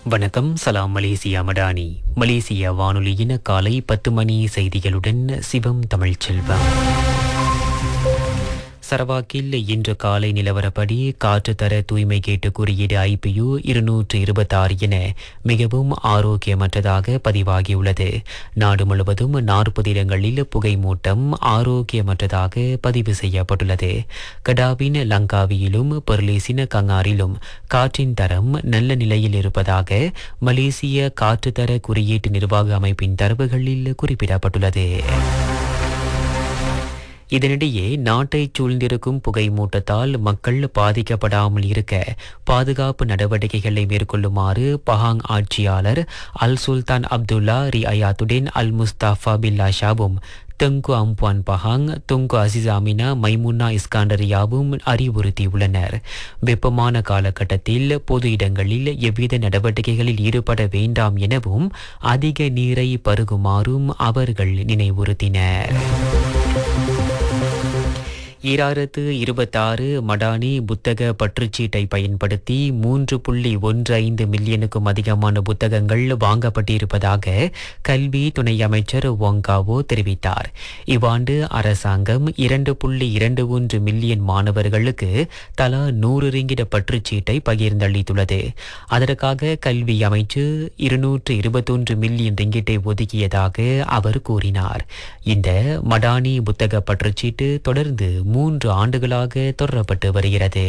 வணக்கம் சலாம் மலேசியா மடானி மலேசிய வானொலியின் காலை பத்து மணி செய்திகளுடன் சிவம் தமிழ்ச்செல்வம் சரவாக்கில் இன்று காலை நிலவரப்படி காற்றுத்தர தூய்மை கேட்டு குறியீடு ஐபியு இருநூற்று இருபத்தாறு என மிகவும் ஆரோக்கியமற்றதாக பதிவாகியுள்ளது நாடு முழுவதும் நாற்பது இடங்களில் புகை மூட்டம் ஆரோக்கியமற்றதாக பதிவு செய்யப்பட்டுள்ளது கடாவின் லங்காவியிலும் பெர்லிசின் கங்காரிலும் காற்றின் தரம் நல்ல நிலையில் இருப்பதாக மலேசிய காற்றுத்தர குறியீட்டு நிர்வாக அமைப்பின் தரவுகளில் குறிப்பிடப்பட்டுள்ளது இதனிடையே நாட்டை சூழ்ந்திருக்கும் புகை மூட்டத்தால் மக்கள் பாதிக்கப்படாமல் இருக்க பாதுகாப்பு நடவடிக்கைகளை மேற்கொள்ளுமாறு பஹாங் ஆட்சியாளர் அல் சுல்தான் அப்துல்லா ரி அயாத்துடன் அல் முஸ்தாஃபா பில்லா ஷாபும் தெங்கு அம்புவான் பஹாங் தொங்கு அசிசாமினா மைமுன்னா இஸ்காண்டரியாவும் அறிவுறுத்தியுள்ளனர் வெப்பமான காலகட்டத்தில் பொது இடங்களில் எவ்வித நடவடிக்கைகளில் ஈடுபட வேண்டாம் எனவும் அதிக நீரை பருகுமாறும் அவர்கள் நினைவுறுத்தினர் ஈராயிரத்து இருபத்தாறு மடானி புத்தக பற்றுச்சீட்டை பயன்படுத்தி மூன்று புள்ளி ஒன்று ஐந்து மில்லியனுக்கும் அதிகமான புத்தகங்கள் வாங்கப்பட்டிருப்பதாக கல்வி துணை அமைச்சர் ஒங்காவோ தெரிவித்தார் இவ்வாண்டு அரசாங்கம் இரண்டு புள்ளி இரண்டு ஒன்று மில்லியன் மாணவர்களுக்கு தலா நூறு ரிங்கிட பற்றுச்சீட்டை பகிர்ந்தளித்துள்ளது அதற்காக கல்வி அமைச்சு இருநூற்று இருபத்தொன்று மில்லியன் ரிங்கிட்டை ஒதுக்கியதாக அவர் கூறினார் இந்த மடானி புத்தக பற்றுச்சீட்டு தொடர்ந்து மூன்று ஆண்டுகளாக தொடரப்பட்டு வருகிறது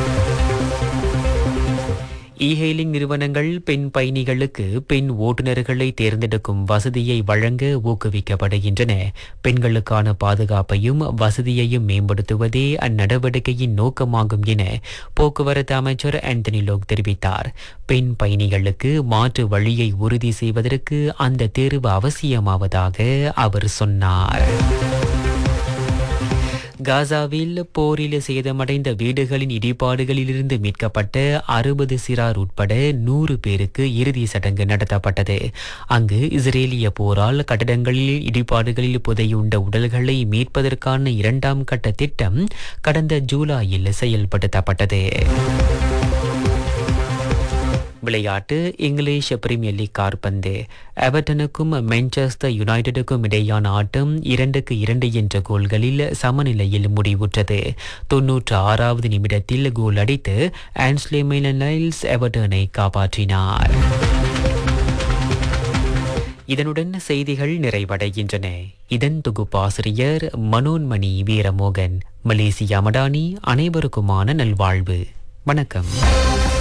இஹெயிலிங் நிறுவனங்கள் பெண் பயணிகளுக்கு பெண் ஓட்டுநர்களை தேர்ந்தெடுக்கும் வசதியை வழங்க ஊக்குவிக்கப்படுகின்றன பெண்களுக்கான பாதுகாப்பையும் வசதியையும் மேம்படுத்துவதே அந்நடவடிக்கையின் நோக்கமாகும் என போக்குவரத்து அமைச்சர் ஆந்தனி லோக் தெரிவித்தார் பெண் பயணிகளுக்கு மாற்று வழியை உறுதி செய்வதற்கு அந்த தேர்வு அவசியமாவதாக அவர் சொன்னார் காசாவில் போரில் சேதமடைந்த வீடுகளின் இடிபாடுகளிலிருந்து மீட்கப்பட்ட அறுபது சிறார் உட்பட நூறு பேருக்கு இறுதி சடங்கு நடத்தப்பட்டது அங்கு இஸ்ரேலிய போரால் கட்டடங்களில் இடிபாடுகளில் புதையுண்ட உடல்களை மீட்பதற்கான இரண்டாம் கட்ட திட்டம் கடந்த ஜூலையில் செயல்படுத்தப்பட்டது விளையாட்டு இங்கிலீஷ் பிரீமியர் லீக் கார்பந்து எவர்டனுக்கும் மான்செஸ்டர் யுனைடெடுக்கும் இடையான ஆட்டம் இரண்டுக்கு இரண்டு என்ற கோல்களில் சமநிலையில் முடிவுற்றது தொன்னூற்று ஆறாவது நிமிடத்தில் கோல் அடித்து ஆன்ஸ்லே நைல்ஸ் எவர்டனை காப்பாற்றினார் இதனுடன் செய்திகள் நிறைவடைகின்றன இதன் தொகுப்பாசிரியர் மனோன்மணி வீரமோகன் மலேசியா மடானி அனைவருக்குமான நல்வாழ்வு வணக்கம்